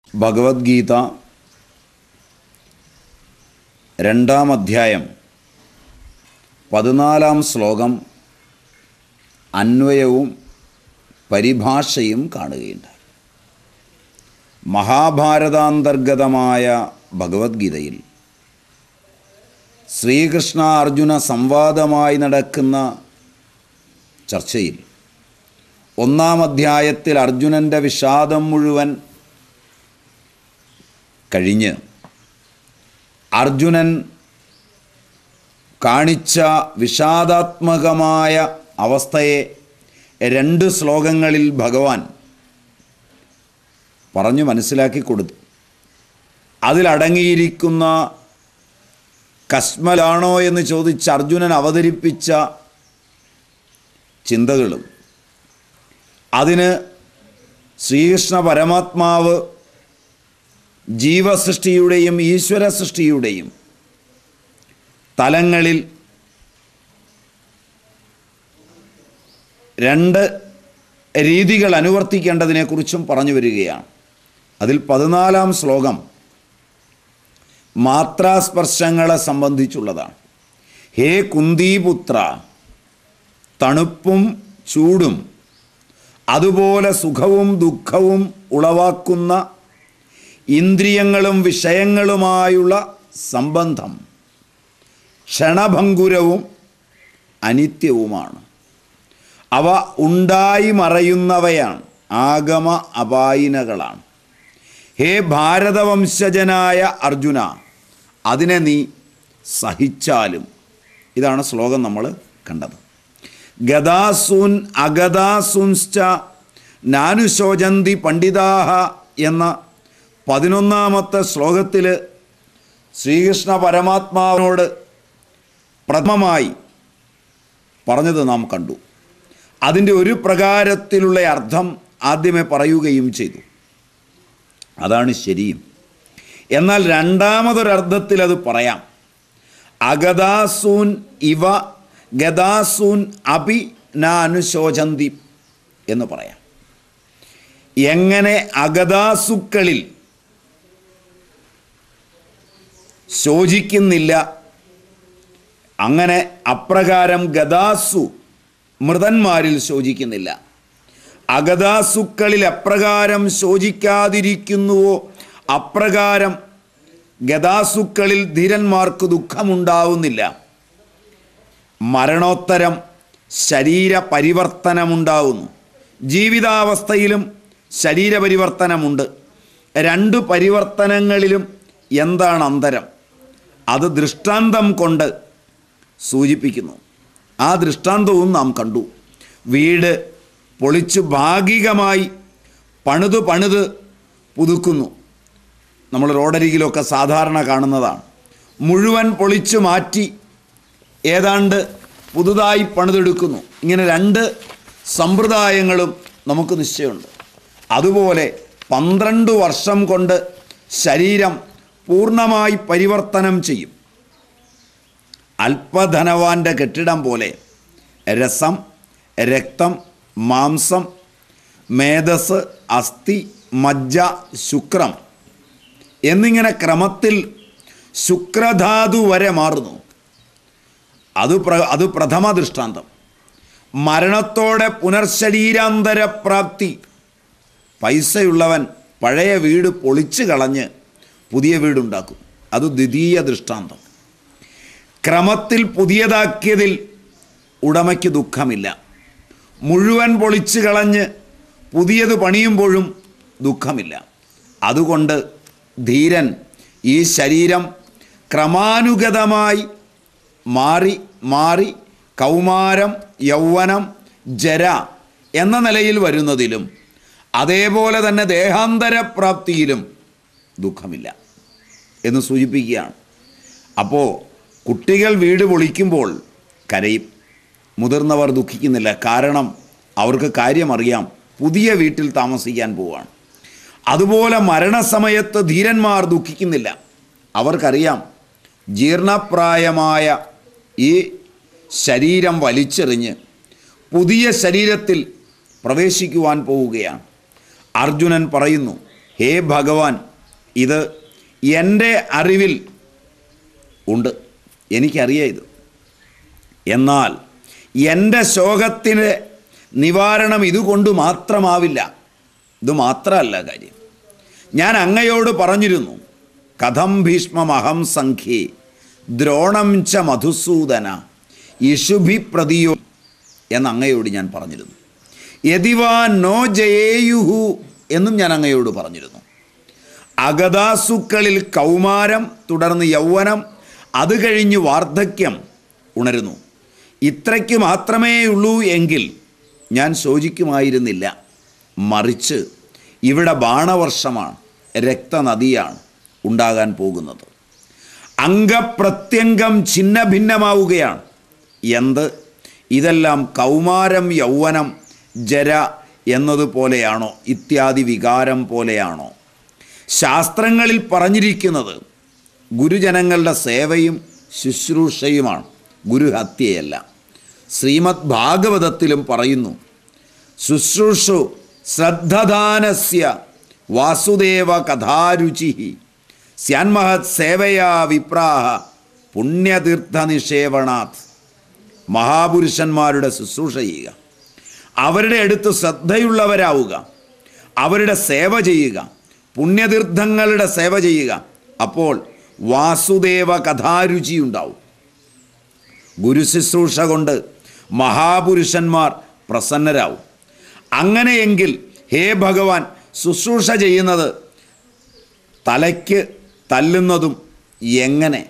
ഭഗവത്ഗീത രണ്ടാം അധ്യായം പതിനാലാം ശ്ലോകം അന്വയവും പരിഭാഷയും കാണുകയുണ്ട് മഹാഭാരതാന്തർഗതമായ ഭഗവത്ഗീതയിൽ ശ്രീകൃഷ്ണ അർജുന സംവാദമായി നടക്കുന്ന ചർച്ചയിൽ ഒന്നാം അധ്യായത്തിൽ അർജുനൻ്റെ വിഷാദം മുഴുവൻ കഴിഞ്ഞ് അർജുനൻ കാണിച്ച വിഷാദാത്മകമായ അവസ്ഥയെ രണ്ട് ശ്ലോകങ്ങളിൽ ഭഗവാൻ പറഞ്ഞു മനസ്സിലാക്കി കൊടുത്തു അതിലടങ്ങിയിരിക്കുന്ന കശ്മലാണോ എന്ന് ചോദിച്ച് അർജുനൻ അവതരിപ്പിച്ച ചിന്തകളും അതിന് ശ്രീകൃഷ്ണ പരമാത്മാവ് ജീവസൃഷ്ടിയുടെയും ഈശ്വര സൃഷ്ടിയുടെയും തലങ്ങളിൽ രണ്ട് രീതികൾ അനുവർത്തിക്കേണ്ടതിനെക്കുറിച്ചും പറഞ്ഞു വരികയാണ് അതിൽ പതിനാലാം ശ്ലോകം മാത്രാസ്പർശങ്ങളെ സംബന്ധിച്ചുള്ളതാണ് ഹേ കുന്തിപുത്ര തണുപ്പും ചൂടും അതുപോലെ സുഖവും ദുഃഖവും ഉളവാക്കുന്ന ഇന്ദ്രിയങ്ങളും വിഷയങ്ങളുമായുള്ള സംബന്ധം ക്ഷണഭങ്കുരവും അനിത്യവുമാണ് അവ ഉണ്ടായി മറയുന്നവയാണ് ആഗമ അപായിനകളാണ് ഹേ ഭാരതവംശജനായ അർജുന അതിനെ നീ സഹിച്ചാലും ഇതാണ് ശ്ലോകം നമ്മൾ കണ്ടത് ഗതാസൂൻ അഗതാസൂൻശ്ച നാനുശോചന്തി പണ്ഡിതാഹ എന്ന പതിനൊന്നാമത്തെ ശ്ലോകത്തിൽ ശ്രീകൃഷ്ണ പരമാത്മാവിനോട് പ്രഥമമായി പറഞ്ഞത് നാം കണ്ടു അതിൻ്റെ ഒരു പ്രകാരത്തിലുള്ള അർത്ഥം ആദ്യമേ പറയുകയും ചെയ്തു അതാണ് ശരിയും എന്നാൽ രണ്ടാമതൊരർത്ഥത്തിൽ അത് പറയാം അഗതാസൂൻ ഇവ ഗതാസൂൻ അപി നാനുശോചന്തി എന്ന് പറയാം എങ്ങനെ അഗതാസുക്കളിൽ ശോചിക്കുന്നില്ല അങ്ങനെ അപ്രകാരം ഗതാസു മൃതന്മാരിൽ ശോചിക്കുന്നില്ല അഗതാസുക്കളിൽ എപ്രകാരം ശോചിക്കാതിരിക്കുന്നുവോ അപ്രകാരം ഗതാസുക്കളിൽ ധീരന്മാർക്ക് ദുഃഖമുണ്ടാവുന്നില്ല മരണോത്തരം ശരീര പരിവർത്തനമുണ്ടാവുന്നു ജീവിതാവസ്ഥയിലും ശരീരപരിവർത്തനമുണ്ട് രണ്ട് പരിവർത്തനങ്ങളിലും എന്താണ് അന്തരം അത് ദൃഷ്ടാന്തം കൊണ്ട് സൂചിപ്പിക്കുന്നു ആ ദൃഷ്ടാന്തവും നാം കണ്ടു വീട് പൊളിച്ച് ഭാഗികമായി പണിത് പണിത് പുതുക്കുന്നു നമ്മൾ റോഡരികിലൊക്കെ സാധാരണ കാണുന്നതാണ് മുഴുവൻ പൊളിച്ചു മാറ്റി ഏതാണ്ട് പുതുതായി പണിതെടുക്കുന്നു ഇങ്ങനെ രണ്ട് സമ്പ്രദായങ്ങളും നമുക്ക് നിശ്ചയമുണ്ട് അതുപോലെ പന്ത്രണ്ട് വർഷം കൊണ്ട് ശരീരം പൂർണ്ണമായി പരിവർത്തനം ചെയ്യും അല്പധനവാന്റെ കെട്ടിടം പോലെ രസം രക്തം മാംസം മേധസ് അസ്ഥി മജ്ജ ശുക്രം എന്നിങ്ങനെ ക്രമത്തിൽ ശുക്രധാതു വരെ മാറുന്നു അത് പ്ര അത് പ്രഥമ ദൃഷ്ടാന്തം മരണത്തോടെ പുനർശരീരാന്തര പ്രാപ്തി പൈസയുള്ളവൻ പഴയ വീട് പൊളിച്ചു കളഞ്ഞ് പുതിയ വീടുണ്ടാക്കും അത് ദ്വിതീയ ദൃഷ്ടാന്തം ക്രമത്തിൽ പുതിയതാക്കിയതിൽ ഉടമയ്ക്ക് ദുഃഖമില്ല മുഴുവൻ പൊളിച്ചു കളഞ്ഞ് പുതിയത് പണിയുമ്പോഴും ദുഃഖമില്ല അതുകൊണ്ട് ധീരൻ ഈ ശരീരം ക്രമാനുഗതമായി മാറി മാറി കൗമാരം യൗവനം ജര എന്ന നിലയിൽ വരുന്നതിലും അതേപോലെ തന്നെ ദേഹാന്തരപ്രാപ്തിയിലും ദുഃഖമില്ല എന്ന് സൂചിപ്പിക്കുകയാണ് അപ്പോൾ കുട്ടികൾ വീട് പൊളിക്കുമ്പോൾ കരയും മുതിർന്നവർ ദുഃഖിക്കുന്നില്ല കാരണം അവർക്ക് കാര്യമറിയാം പുതിയ വീട്ടിൽ താമസിക്കാൻ പോവുകയാണ് അതുപോലെ മരണസമയത്ത് ധീരന്മാർ ദുഃഖിക്കുന്നില്ല അവർക്കറിയാം ജീർണപ്രായമായ ഈ ശരീരം വലിച്ചെറിഞ്ഞ് പുതിയ ശരീരത്തിൽ പ്രവേശിക്കുവാൻ പോവുകയാണ് അർജുനൻ പറയുന്നു ഹേ ഭഗവാൻ ഇത് എൻ്റെ അറിവിൽ ഉണ്ട് എനിക്കറിയാം ഇത് എന്നാൽ എൻ്റെ ശോകത്തിന് നിവാരണം ഇതുകൊണ്ട് മാത്രമാവില്ല ഇത് മാത്രമല്ല കാര്യം ഞാൻ അങ്ങയോട് പറഞ്ഞിരുന്നു കഥം ഭീഷ്മമഹം സംഖ്യേ ദ്രോണം ച മധുസൂദന ഇഷുഭി പ്രതിയോ എന്ന് അങ്ങയോട് ഞാൻ പറഞ്ഞിരുന്നു യതിവാ നോ ജയേയുഹു എന്നും ഞാൻ അങ്ങയോട് പറഞ്ഞിരുന്നു അഗതാസുക്കളിൽ കൗമാരം തുടർന്ന് യൗവനം അത് കഴിഞ്ഞ് വാർദ്ധക്യം ഉണരുന്നു ഇത്രയ്ക്ക് മാത്രമേ ഉള്ളൂ എങ്കിൽ ഞാൻ ശോചിക്കുമായിരുന്നില്ല മറിച്ച് ഇവിടെ ബാണവർഷമാണ് രക്തനദിയാണ് ഉണ്ടാകാൻ പോകുന്നത് അംഗപ്രത്യംഗം ഛിന്ന ഭിന്നമാവുകയാണ് എന്ത് ഇതെല്ലാം കൗമാരം യൗവനം ജര എന്നതുപോലെയാണോ ഇത്യാദി വികാരം പോലെയാണോ ശാസ്ത്രങ്ങളിൽ പറഞ്ഞിരിക്കുന്നത് ഗുരുജനങ്ങളുടെ സേവയും ശുശ്രൂഷയുമാണ് ഗുരുഹത്യയല്ല ശ്രീമദ് ഭാഗവതത്തിലും പറയുന്നു ശുശ്രൂഷു ശ്രദ്ധദാനസ്യ വാസുദേവ കഥാരുചി സ്യാൻമഹത് സേവയാ വിപ്രാഹ പുണ്യതീർത്ഥനിഷേവണാത് മഹാപുരുഷന്മാരുടെ ശുശ്രൂഷ ചെയ്യുക അവരുടെ അടുത്ത് ശ്രദ്ധയുള്ളവരാവുക അവരുടെ സേവ ചെയ്യുക പുണ്യതീർത്ഥങ്ങളുടെ സേവ ചെയ്യുക അപ്പോൾ വാസുദേവ കഥാരുചി ഉണ്ടാവും ഗുരുശുശ്രൂഷ കൊണ്ട് മഹാപുരുഷന്മാർ പ്രസന്നരാവും അങ്ങനെയെങ്കിൽ ഹേ ഭഗവാൻ ശുശ്രൂഷ ചെയ്യുന്നത് തലയ്ക്ക് തല്ലുന്നതും എങ്ങനെ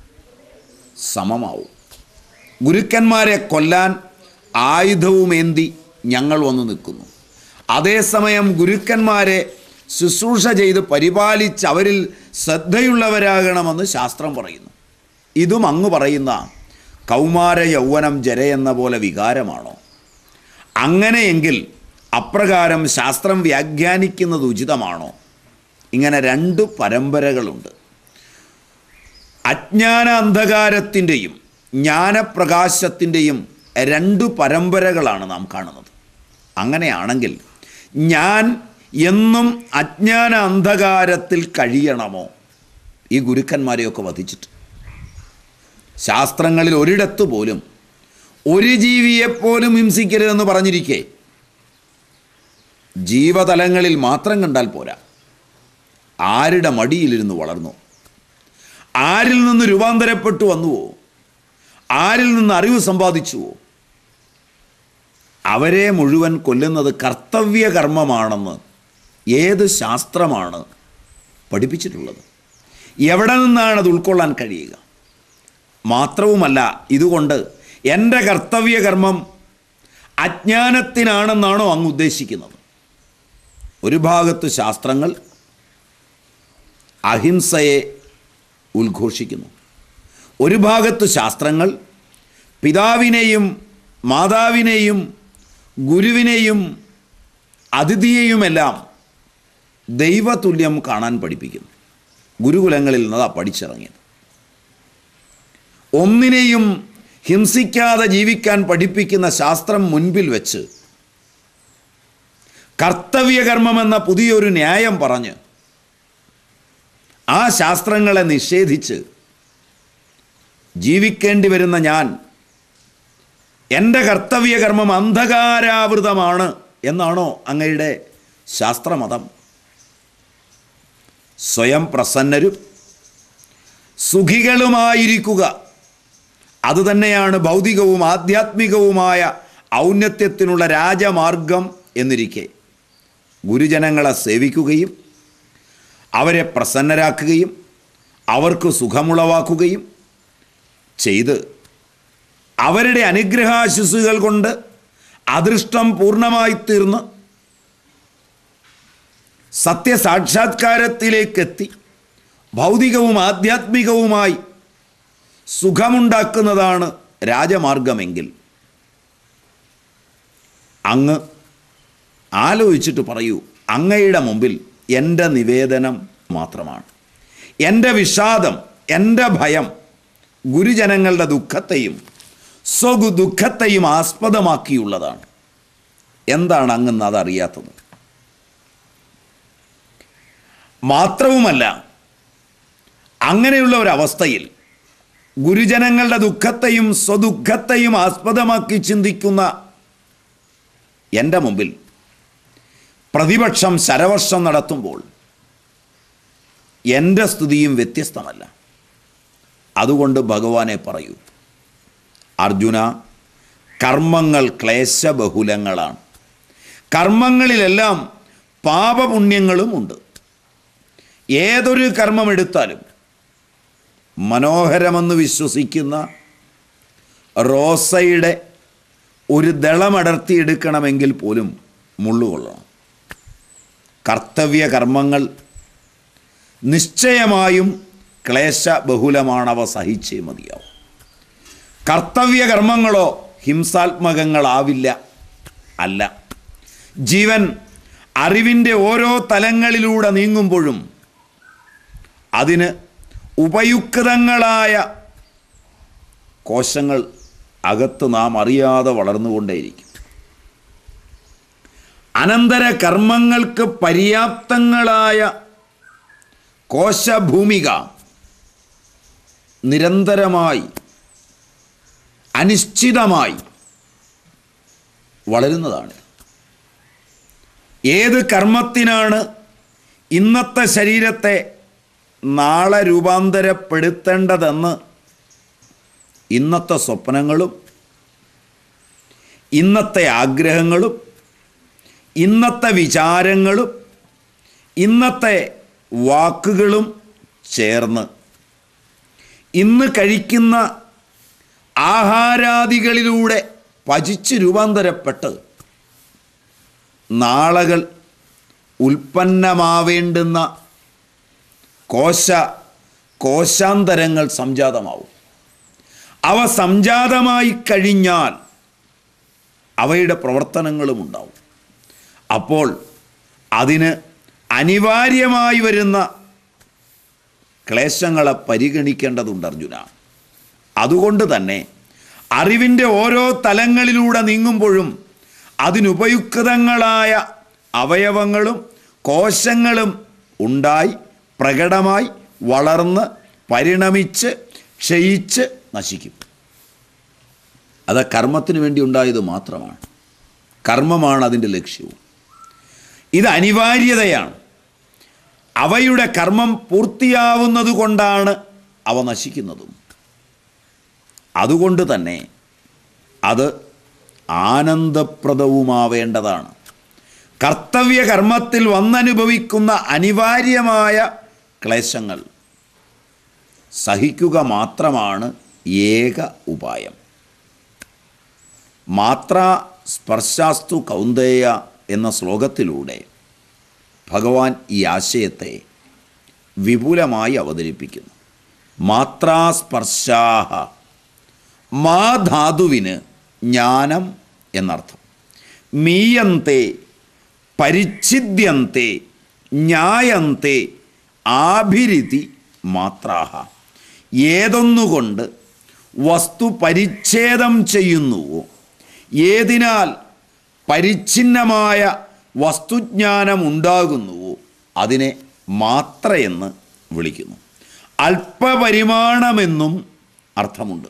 സമമാവും ഗുരുക്കന്മാരെ കൊല്ലാൻ ആയുധവുമേന്തി ഞങ്ങൾ വന്നു നിൽക്കുന്നു അതേസമയം ഗുരുക്കന്മാരെ ശുശ്രൂഷ ചെയ്ത് പരിപാലിച്ച് അവരിൽ ശ്രദ്ധയുള്ളവരാകണമെന്ന് ശാസ്ത്രം പറയുന്നു ഇതും അങ്ങ് പറയുന്ന കൗമാര യൗവനം ജര എന്ന പോലെ വികാരമാണോ അങ്ങനെയെങ്കിൽ അപ്രകാരം ശാസ്ത്രം വ്യാഖ്യാനിക്കുന്നത് ഉചിതമാണോ ഇങ്ങനെ രണ്ട് പരമ്പരകളുണ്ട് അജ്ഞാന അന്ധകാരത്തിൻ്റെയും ജ്ഞാനപ്രകാശത്തിൻ്റെയും രണ്ട് പരമ്പരകളാണ് നാം കാണുന്നത് അങ്ങനെയാണെങ്കിൽ ഞാൻ എന്നും അജ്ഞാന അന്ധകാരത്തിൽ കഴിയണമോ ഈ ഗുരുക്കന്മാരെയൊക്കെ വധിച്ചിട്ട് ശാസ്ത്രങ്ങളിൽ ഒരിടത്ത് പോലും ഒരു ജീവിയെപ്പോലും ഹിംസിക്കരുതെന്ന് പറഞ്ഞിരിക്കെ ജീവതലങ്ങളിൽ മാത്രം കണ്ടാൽ പോരാ ആരുടെ മടിയിലിരുന്ന് വളർന്നു ആരിൽ നിന്ന് രൂപാന്തരപ്പെട്ടു വന്നുവോ ആരിൽ നിന്ന് അറിവ് സമ്പാദിച്ചുവോ അവരെ മുഴുവൻ കൊല്ലുന്നത് കർത്തവ്യ കർമ്മമാണെന്ന് ഏത് ശാസ്ത്രമാണ് പഠിപ്പിച്ചിട്ടുള്ളത് എവിടെ നിന്നാണ് അത് ഉൾക്കൊള്ളാൻ കഴിയുക മാത്രവുമല്ല ഇതുകൊണ്ട് എൻ്റെ കർത്തവ്യ കർമ്മം അജ്ഞാനത്തിനാണെന്നാണോ അങ്ങ് ഉദ്ദേശിക്കുന്നത് ഒരു ഭാഗത്ത് ശാസ്ത്രങ്ങൾ അഹിംസയെ ഉദ്ഘോഷിക്കുന്നു ഒരു ഭാഗത്ത് ശാസ്ത്രങ്ങൾ പിതാവിനെയും മാതാവിനെയും ഗുരുവിനെയും അതിഥിയെയുമെല്ലാം ദൈവതുല്യം കാണാൻ പഠിപ്പിക്കുന്നു ഗുരുകുലങ്ങളിൽ നിന്നതാ പഠിച്ചിറങ്ങിയത് ഒന്നിനെയും ഹിംസിക്കാതെ ജീവിക്കാൻ പഠിപ്പിക്കുന്ന ശാസ്ത്രം മുൻപിൽ വെച്ച് കർത്തവ്യകർമ്മമെന്ന പുതിയൊരു ന്യായം പറഞ്ഞ് ആ ശാസ്ത്രങ്ങളെ നിഷേധിച്ച് ജീവിക്കേണ്ടി വരുന്ന ഞാൻ എൻ്റെ കർത്തവ്യകർമ്മം അന്ധകാരാവൃതമാണ് എന്നാണോ അങ്ങയുടെ ശാസ്ത്രമതം സ്വയം പ്രസന്നരും സുഖികളുമായിരിക്കുക അതുതന്നെയാണ് ഭൗതികവും ആധ്യാത്മികവുമായ ഔന്നത്യത്തിനുള്ള രാജമാർഗം എന്നിരിക്കെ ഗുരുജനങ്ങളെ സേവിക്കുകയും അവരെ പ്രസന്നരാക്കുകയും അവർക്ക് സുഖമുളവാക്കുകയും ചെയ്ത് അവരുടെ അനുഗ്രഹാശിസുകൾ കൊണ്ട് അദൃഷ്ടം പൂർണ്ണമായി തീർന്ന് സത്യസാക്ഷാത്കാരത്തിലേക്കെത്തി ഭൗതികവും ആധ്യാത്മികവുമായി സുഖമുണ്ടാക്കുന്നതാണ് രാജമാർഗമെങ്കിൽ അങ്ങ് ആലോചിച്ചിട്ട് പറയൂ അങ്ങയുടെ മുമ്പിൽ എൻ്റെ നിവേദനം മാത്രമാണ് എൻ്റെ വിഷാദം എൻ്റെ ഭയം ഗുരുജനങ്ങളുടെ ദുഃഖത്തെയും സ്വഗു ദുഃഖത്തെയും ആസ്പദമാക്കിയുള്ളതാണ് എന്താണ് അങ്ങ് അതറിയാത്തത് മാത്രവുമല്ല അങ്ങനെയുള്ള ഒരവസ്ഥയിൽ ഗുരുജനങ്ങളുടെ ദുഃഖത്തെയും സ്വദുഃഖത്തെയും ആസ്പദമാക്കി ചിന്തിക്കുന്ന എൻ്റെ മുമ്പിൽ പ്രതിപക്ഷം ശരവർഷം നടത്തുമ്പോൾ എൻ്റെ സ്തുതിയും വ്യത്യസ്തമല്ല അതുകൊണ്ട് ഭഗവാനെ പറയൂ അർജുന കർമ്മങ്ങൾ ക്ലേശബഹുലങ്ങളാണ് കർമ്മങ്ങളിലെല്ലാം പാപപുണ്യങ്ങളും ഉണ്ട് ഏതൊരു കർമ്മമെടുത്താലും മനോഹരമെന്ന് വിശ്വസിക്കുന്ന റോസയുടെ ഒരു ദളമടർത്തിയെടുക്കണമെങ്കിൽ പോലും മുള്ളുകൊള്ളണം കർത്തവ്യ കർമ്മങ്ങൾ നിശ്ചയമായും ക്ലേശബഹുലമാണവ സഹിച്ചേ മതിയാവും കർത്തവ്യ കർമ്മങ്ങളോ ഹിംസാത്മകങ്ങളാവില്ല അല്ല ജീവൻ അറിവിൻ്റെ ഓരോ തലങ്ങളിലൂടെ നീങ്ങുമ്പോഴും അതിന് ഉപയുക്തങ്ങളായ കോശങ്ങൾ അകത്ത് നാം അറിയാതെ വളർന്നുകൊണ്ടേയിരിക്കും അനന്തര കർമ്മങ്ങൾക്ക് പര്യാപ്തങ്ങളായ കോശഭൂമിക നിരന്തരമായി അനിശ്ചിതമായി വളരുന്നതാണ് ഏത് കർമ്മത്തിനാണ് ഇന്നത്തെ ശരീരത്തെ നാളെ രൂപാന്തരപ്പെടുത്തേണ്ടതെന്ന് ഇന്നത്തെ സ്വപ്നങ്ങളും ഇന്നത്തെ ആഗ്രഹങ്ങളും ഇന്നത്തെ വിചാരങ്ങളും ഇന്നത്തെ വാക്കുകളും ചേർന്ന് ഇന്ന് കഴിക്കുന്ന ആഹാരാദികളിലൂടെ പചിച്ച് രൂപാന്തരപ്പെട്ട് നാളകൾ ഉൽപ്പന്നമാവേണ്ടുന്ന കോശ കോശാന്തരങ്ങൾ സംജാതമാവും അവ സംജാതമായി കഴിഞ്ഞാൽ അവയുടെ പ്രവർത്തനങ്ങളും ഉണ്ടാവും അപ്പോൾ അതിന് അനിവാര്യമായി വരുന്ന ക്ലേശങ്ങളെ പരിഗണിക്കേണ്ടതുണ്ട് അർജുന അതുകൊണ്ട് തന്നെ അറിവിൻ്റെ ഓരോ തലങ്ങളിലൂടെ നീങ്ങുമ്പോഴും അതിനുപയുക്തങ്ങളായ അവയവങ്ങളും കോശങ്ങളും ഉണ്ടായി പ്രകടമായി വളർന്ന് പരിണമിച്ച് ക്ഷയിച്ച് നശിക്കും അത് കർമ്മത്തിന് വേണ്ടി ഉണ്ടായത് മാത്രമാണ് കർമ്മമാണ് അതിൻ്റെ ലക്ഷ്യവും ഇത് അനിവാര്യതയാണ് അവയുടെ കർമ്മം പൂർത്തിയാവുന്നത് കൊണ്ടാണ് അവ നശിക്കുന്നതും അതുകൊണ്ട് തന്നെ അത് ആനന്ദപ്രദവുമാവേണ്ടതാണ് കർത്തവ്യ കർമ്മത്തിൽ വന്നനുഭവിക്കുന്ന അനിവാര്യമായ ക്ലേശങ്ങൾ സഹിക്കുക മാത്രമാണ് ഏക ഉപായം മാത്ര സ്പർശാസ്തു കൗന്ദേയ എന്ന ശ്ലോകത്തിലൂടെ ഭഗവാൻ ഈ ആശയത്തെ വിപുലമായി അവതരിപ്പിക്കുന്നു മാത്രാസ്പർശാഹ മാ ധാതുവിന് ജ്ഞാനം എന്നർത്ഥം മീയന്തെ പരിച്ഛിദ്യന്തെ ന്യായന്തെ ആഭിരിതി മാത്രാഹ ഏതൊന്നുകൊണ്ട് വസ്തു പരിച്ഛേദം ചെയ്യുന്നുവോ ഏതിനാൽ പരിച്ഛിന്നമായ വസ്തുജ്ഞാനം ഉണ്ടാകുന്നുവോ അതിനെ മാത്രയെന്ന് വിളിക്കുന്നു അല്പപരിമാണമെന്നും അർത്ഥമുണ്ട്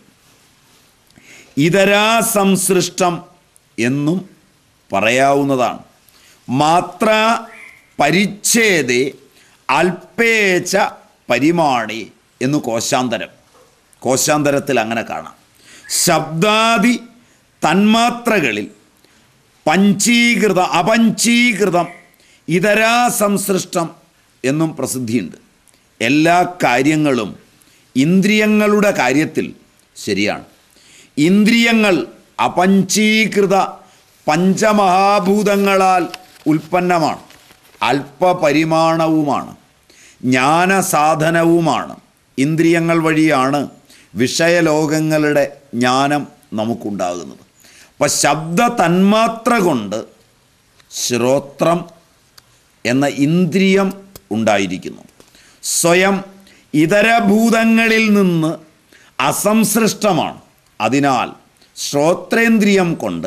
ഇതരാസംസൃഷ്ടം എന്നും പറയാവുന്നതാണ് മാത്ര പരിച്ഛേദേ അല്പേച്ച പരിമാണി എന്ന് കോശാന്തരം കോശാന്തരത്തിൽ അങ്ങനെ കാണാം ശബ്ദാദി തന്മാത്രകളിൽ പഞ്ചീകൃത അപഞ്ചീകൃതം ഇതരാസംസൃഷ്ടം എന്നും പ്രസിദ്ധിയുണ്ട് എല്ലാ കാര്യങ്ങളും ഇന്ദ്രിയങ്ങളുടെ കാര്യത്തിൽ ശരിയാണ് ഇന്ദ്രിയങ്ങൾ അപഞ്ചീകൃത പഞ്ചമഹാഭൂതങ്ങളാൽ ഉൽപ്പന്നമാണ് അല്പപരിമാണവുമാണ് ജ്ഞാനസാധനവുമാണ് ഇന്ദ്രിയങ്ങൾ വഴിയാണ് വിഷയലോകങ്ങളുടെ ജ്ഞാനം നമുക്കുണ്ടാകുന്നത് അപ്പം ശബ്ദ തന്മാത്ര കൊണ്ട് ശ്രോത്രം എന്ന ഇന്ദ്രിയം ഉണ്ടായിരിക്കുന്നു സ്വയം ഇതരഭൂതങ്ങളിൽ നിന്ന് അസംസൃഷ്ടമാണ് അതിനാൽ ശ്രോത്രേന്ദ്രിയം കൊണ്ട്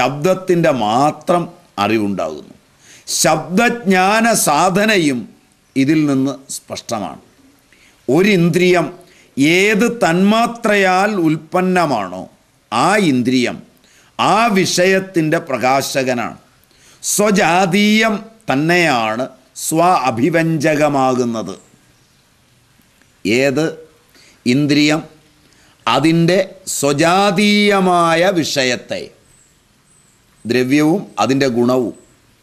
ശബ്ദത്തിൻ്റെ മാത്രം അറിവുണ്ടാകുന്നു ശബ്ദജ്ഞാന സാധനയും ഇതിൽ നിന്ന് സ്പഷ്ടമാണ് ഒരിന്ദ്രിയം ഏത് തന്മാത്രയാൽ ഉൽപ്പന്നമാണോ ആ ഇന്ദ്രിയം ആ വിഷയത്തിൻ്റെ പ്രകാശകനാണ് സ്വജാതീയം തന്നെയാണ് സ്വ അഭിവ്യഞ്ജകമാകുന്നത് ഏത് ഇന്ദ്രിയം അതിൻ്റെ സ്വജാതീയമായ വിഷയത്തെ ദ്രവ്യവും അതിൻ്റെ ഗുണവും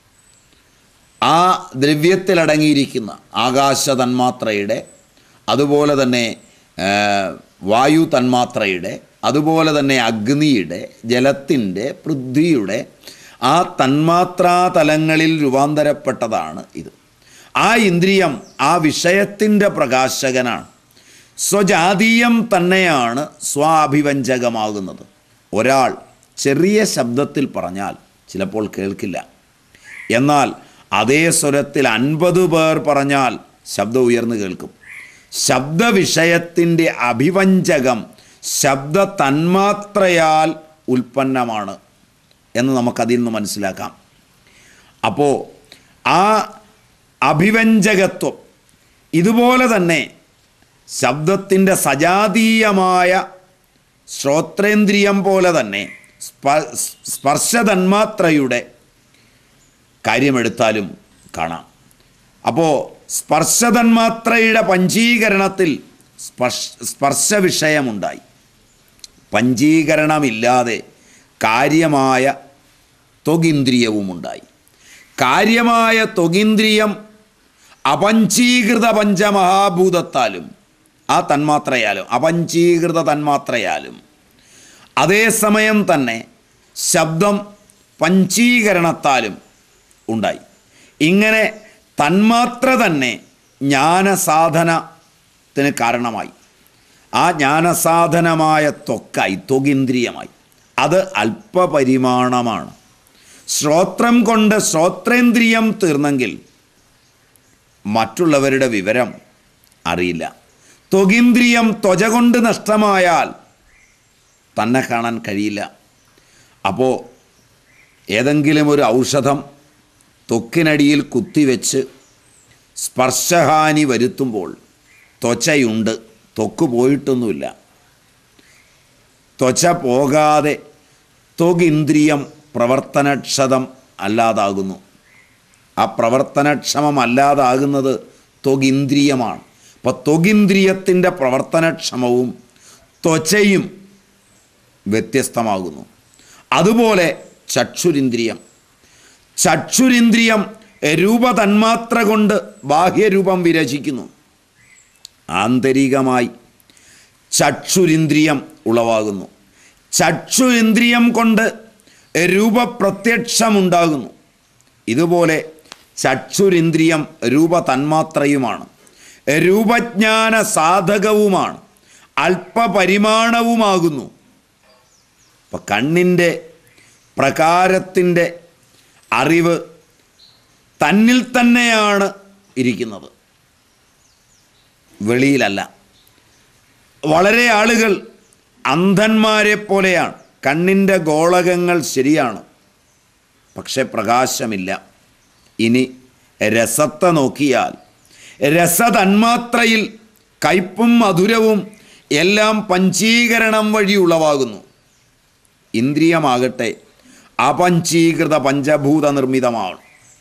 ആ ദ്രവ്യത്തിലടങ്ങിയിരിക്കുന്ന ആകാശ തന്മാത്രയുടെ അതുപോലെ തന്നെ ആ, വായു തന്മാത്രയുടെ അതുപോലെ തന്നെ അഗ്നിയുടെ ജലത്തിൻ്റെ പൃഥ്വിയുടെ ആ തന്മാത്രാ തലങ്ങളിൽ രൂപാന്തരപ്പെട്ടതാണ് ഇത് ആ ഇന്ദ്രിയം ആ വിഷയത്തിൻ്റെ പ്രകാശകനാണ് സ്വജാതീയം തന്നെയാണ് സ്വാഭിവഞ്ചകമാകുന്നത് ഒരാൾ ചെറിയ ശബ്ദത്തിൽ പറഞ്ഞാൽ ചിലപ്പോൾ കേൾക്കില്ല എന്നാൽ അതേ സ്വരത്തിൽ അൻപത് പേർ പറഞ്ഞാൽ ശബ്ദം ഉയർന്നു കേൾക്കും ശബ്ദവിഷയത്തിൻ്റെ അഭിവഞ്ചകം ശബ്ദ തന്മാത്രയാൽ ഉൽപ്പന്നമാണ് എന്ന് നമുക്കതിൽ നിന്ന് മനസ്സിലാക്കാം അപ്പോൾ ആ അഭിവഞ്ചകത്വം ഇതുപോലെ തന്നെ ശബ്ദത്തിൻ്റെ സജാതീയമായ ശ്രോത്രേന്ദ്രിയം പോലെ തന്നെ സ്പ സ്പർശതന്മാത്രയുടെ കാര്യമെടുത്താലും കാണാം അപ്പോൾ സ്പർശതന്മാത്രയുടെ പഞ്ചീകരണത്തിൽ സ്പർശ സ്പർശ വിഷയമുണ്ടായി പഞ്ചീകരണമില്ലാതെ കാര്യമായ ത്വഗിന്ദ്രിയവുമുണ്ടായി കാര്യമായ ത്വഗിന്ദ്രിയം അപഞ്ചീകൃത പഞ്ചമഹാഭൂതത്താലും ആ തന്മാത്രയാലും അപഞ്ചീകൃത തന്മാത്രയാലും അതേസമയം തന്നെ ശബ്ദം പഞ്ചീകരണത്താലും ഉണ്ടായി ഇങ്ങനെ തന്മാത്ര തന്നെ ജ്ഞാനസാധനത്തിന് കാരണമായി ആ ജ്ഞാനസാധനമായ ത്വക്കായി ത്വകിന്ദ്രിയമായി അത് അല്പപരിമാണമാണ് ശ്രോത്രം കൊണ്ട് ശ്രോത്രേന്ദ്രിയം തീർന്നെങ്കിൽ മറ്റുള്ളവരുടെ വിവരം അറിയില്ല ത്വകിന്ദ്രിയം ത്വച കൊണ്ട് നഷ്ടമായാൽ തന്നെ കാണാൻ കഴിയില്ല അപ്പോൾ ഏതെങ്കിലും ഒരു ഔഷധം ത്വക്കിനടിയിൽ കുത്തിവെച്ച് സ്പർശഹാനി വരുത്തുമ്പോൾ ത്വച്ചയുണ്ട് ത്വക്ക് പോയിട്ടൊന്നുമില്ല ത്വച്ച പോകാതെ ത്വകിന്ദ്രിയം പ്രവർത്തനക്ഷതം അല്ലാതാകുന്നു ആ പ്രവർത്തനക്ഷമമല്ലാതാകുന്നത് ത്വകിന്ദ്രിയമാണ് അപ്പോൾ ത്വകിന്ദ്രിയത്തിൻ്റെ പ്രവർത്തനക്ഷമവും ത്വച്ചയും വ്യത്യസ്തമാകുന്നു അതുപോലെ ചക്ഷുരിന്ദ്രിയം ചക്ഷുരിന്ദ്രിയം രൂപതന്മാത്ര കൊണ്ട് ബാഹ്യരൂപം വിരചിക്കുന്നു ആന്തരികമായി ചക്ഷുരിന്ദ്രിയം ഉളവാകുന്നു ചക്ഷുരിന്ദ്രിയം കൊണ്ട് രൂപപ്രത്യക്ഷമുണ്ടാകുന്നു ഇതുപോലെ ചക്ഷുരിന്ദ്രിയം രൂപതന്മാത്രയുമാണ് രൂപജ്ഞാന സാധകവുമാണ് അല്പപരിമാണവുമാകുന്നു അപ്പം കണ്ണിൻ്റെ പ്രകാരത്തിൻ്റെ അറിവ് തന്നിൽ തന്നെയാണ് ഇരിക്കുന്നത് വെളിയിലല്ല വളരെ ആളുകൾ അന്ധന്മാരെ പോലെയാണ് കണ്ണിൻ്റെ ഗോളകങ്ങൾ ശരിയാണ് പക്ഷെ പ്രകാശമില്ല ഇനി രസത്തെ നോക്കിയാൽ രസതന്മാത്രയിൽ കയ്പും മധുരവും എല്ലാം പഞ്ചീകരണം വഴി ഉളവാകുന്നു ഇന്ദ്രിയമാകട്ടെ അപഞ്ചീകൃത പഞ്ചഭൂത നിർമ്മിതമാണ്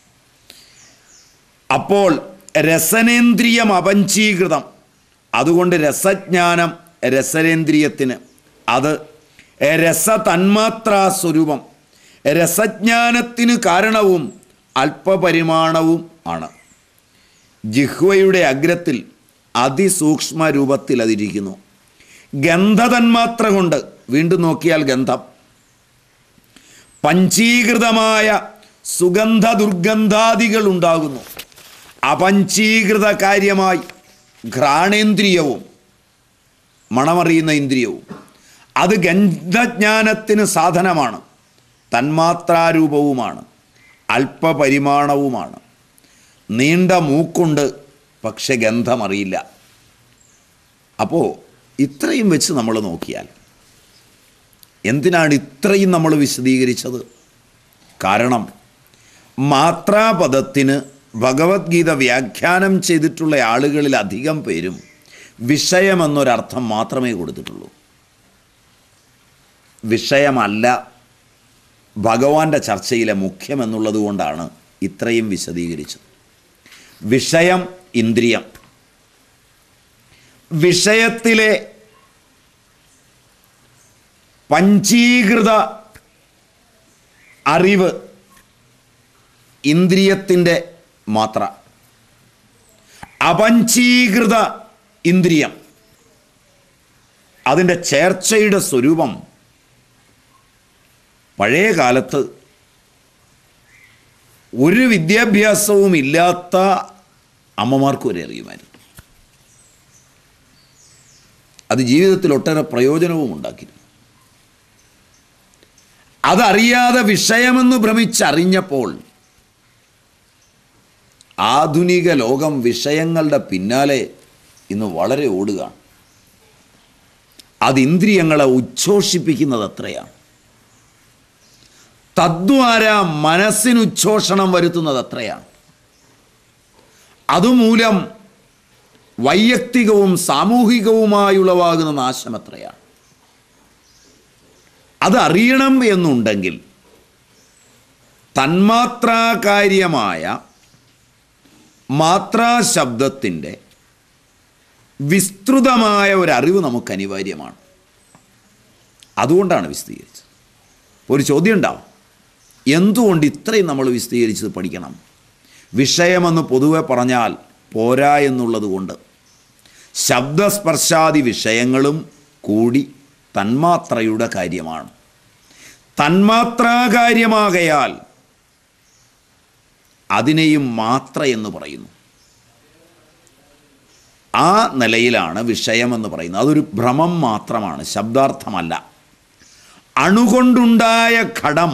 അപ്പോൾ രസനേന്ദ്രിയം അപഞ്ചീകൃതം അതുകൊണ്ട് രസജ്ഞാനം രസനേന്ദ്രിയത്തിന് അത് രസതന്മാത്രാ സ്വരൂപം രസജ്ഞാനത്തിന് കാരണവും അല്പപരിമാണവും ആണ് ജിഹ്വയുടെ അഗ്രത്തിൽ അതിസൂക്ഷ്മ രൂപത്തിൽ അതിരിക്കുന്നു ഗന്ധതന്മാത്ര കൊണ്ട് വീണ്ടും നോക്കിയാൽ ഗന്ധം പഞ്ചീകൃതമായ സുഗന്ധ ദുർഗന്ധാദികൾ ഉണ്ടാകുന്നു അപഞ്ചീകൃത കാര്യമായി ഘ്രാണേന്ദ്രിയവും മണമറിയുന്ന ഇന്ദ്രിയവും അത് ഗന്ധജ്ഞാനത്തിന് സാധനമാണ് തന്മാത്രാരൂപവുമാണ് അല്പപരിമാണവുമാണ് നീണ്ട മൂക്കുണ്ട് പക്ഷെ ഗന്ധമറിയില്ല അപ്പോൾ ഇത്രയും വെച്ച് നമ്മൾ നോക്കിയാൽ എന്തിനാണ് ഇത്രയും നമ്മൾ വിശദീകരിച്ചത് കാരണം മാത്രാപദത്തിന് ഭഗവത്ഗീത വ്യാഖ്യാനം ചെയ്തിട്ടുള്ള ആളുകളിൽ അധികം പേരും വിഷയമെന്നൊരർത്ഥം മാത്രമേ കൊടുത്തിട്ടുള്ളൂ വിഷയമല്ല ഭഗവാന്റെ ചർച്ചയിലെ മുഖ്യമെന്നുള്ളത് കൊണ്ടാണ് ഇത്രയും വിശദീകരിച്ചത് വിഷയം ഇന്ദ്രിയം വിഷയത്തിലെ പഞ്ചീകൃത അറിവ് ഇന്ദ്രിയത്തിൻ്റെ മാത്ര അപഞ്ചീകൃത ഇന്ദ്രിയം അതിൻ്റെ ചേർച്ചയുടെ സ്വരൂപം പഴയ കാലത്ത് ഒരു വിദ്യാഭ്യാസവും ഇല്ലാത്ത അമ്മമാർക്ക് വരെ അറിയുമായിരുന്നു അത് ജീവിതത്തിൽ ഒട്ടേറെ പ്രയോജനവും ഉണ്ടാക്കിയിരുന്നു അതറിയാതെ വിഷയമെന്ന് ഭ്രമിച്ചറിഞ്ഞപ്പോൾ ആധുനിക ലോകം വിഷയങ്ങളുടെ പിന്നാലെ ഇന്ന് വളരെ ഓടുകയാണ് അത് ഇന്ദ്രിയങ്ങളെ ഉച്ഛോഷിപ്പിക്കുന്നത് അത്രയാണ് തദ്വാര മനസ്സിന് ഉച്ഛോഷണം വരുത്തുന്നത് അത്രയാണ് അതുമൂലം വൈയക്തികവും സാമൂഹികവുമായുളവാകുന്ന നാശം എത്രയാണ് അതറിയണം എന്നുണ്ടെങ്കിൽ തന്മാത്രാകാര്യമായ മാത്രാശബ്ദത്തിൻ്റെ വിസ്തൃതമായ ഒരറിവ് നമുക്ക് അനിവാര്യമാണ് അതുകൊണ്ടാണ് വിശദീകരിച്ചത് ഒരു ചോദ്യം ഉണ്ടാവും എന്തുകൊണ്ട് ഇത്രയും നമ്മൾ വിശദീകരിച്ചത് പഠിക്കണം വിഷയമെന്ന് പൊതുവെ പറഞ്ഞാൽ പോരാ എന്നുള്ളത് കൊണ്ട് ശബ്ദസ്പർശാദി വിഷയങ്ങളും കൂടി തന്മാത്രയുടെ കാര്യമാണ് തന്മാത്രാകാര്യമാകയാൽ അതിനെയും മാത്ര എന്ന് പറയുന്നു ആ നിലയിലാണ് വിഷയമെന്ന് പറയുന്നത് അതൊരു ഭ്രമം മാത്രമാണ് ശബ്ദാർത്ഥമല്ല അണുകൊണ്ടുണ്ടായ ഘടം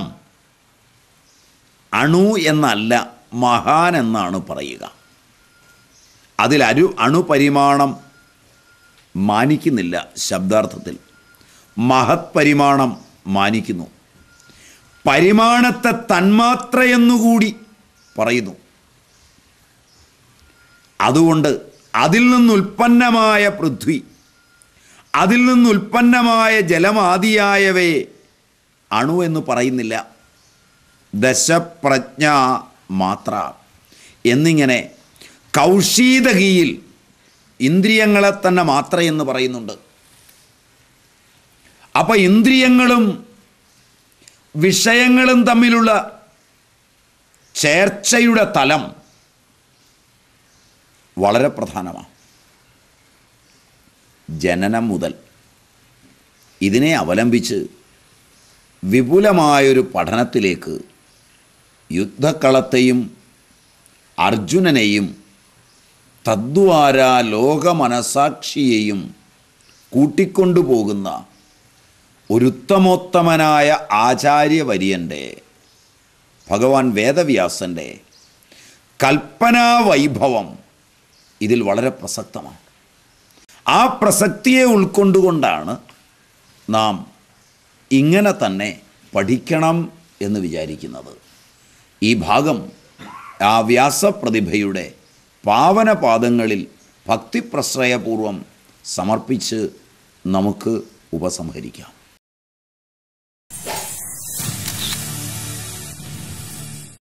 അണു എന്നല്ല മഹാൻ എന്നാണ് പറയുക അതിൽ അരു അണുപരിമാണം മാനിക്കുന്നില്ല ശബ്ദാർത്ഥത്തിൽ മഹത് പരിമാണം മാനിക്കുന്നു പരിമാണത്തെ തന്മാത്രയെന്നുകൂടി പറയുന്നു അതുകൊണ്ട് അതിൽ നിന്നുൽപ്പന്നമായ പൃഥ്വി അതിൽ നിന്നുൽപ്പന്നമായ ജലമാദിയായവയെ അണു എന്ന് പറയുന്നില്ല ദശപ്രജ്ഞ മാത്ര എന്നിങ്ങനെ കൗശീതകിയിൽ ഇന്ദ്രിയങ്ങളെ തന്നെ മാത്ര എന്ന് പറയുന്നുണ്ട് അപ്പം ഇന്ദ്രിയങ്ങളും വിഷയങ്ങളും തമ്മിലുള്ള ചേർച്ചയുടെ തലം വളരെ പ്രധാനമാണ് ജനനം മുതൽ ഇതിനെ അവലംബിച്ച് വിപുലമായൊരു പഠനത്തിലേക്ക് യുദ്ധക്കളത്തെയും അർജുനനെയും തദ്വാര ലോകമനസാക്ഷിയെയും കൂട്ടിക്കൊണ്ടുപോകുന്ന ഒരുത്തമോത്തമനായ ആചാര്യവര്യൻ്റെ ഭഗവാൻ വേദവ്യാസൻ്റെ കൽപ്പനാ വൈഭവം ഇതിൽ വളരെ പ്രസക്തമാണ് ആ പ്രസക്തിയെ ഉൾക്കൊണ്ടുകൊണ്ടാണ് നാം ഇങ്ങനെ തന്നെ പഠിക്കണം എന്ന് വിചാരിക്കുന്നത് ഈ ഭാഗം ആ വ്യാസപ്രതിഭയുടെ പാവനപാദങ്ങളിൽ ഭക്തിപ്രശ്രയപൂർവം സമർപ്പിച്ച് നമുക്ക് ഉപസംഹരിക്കാം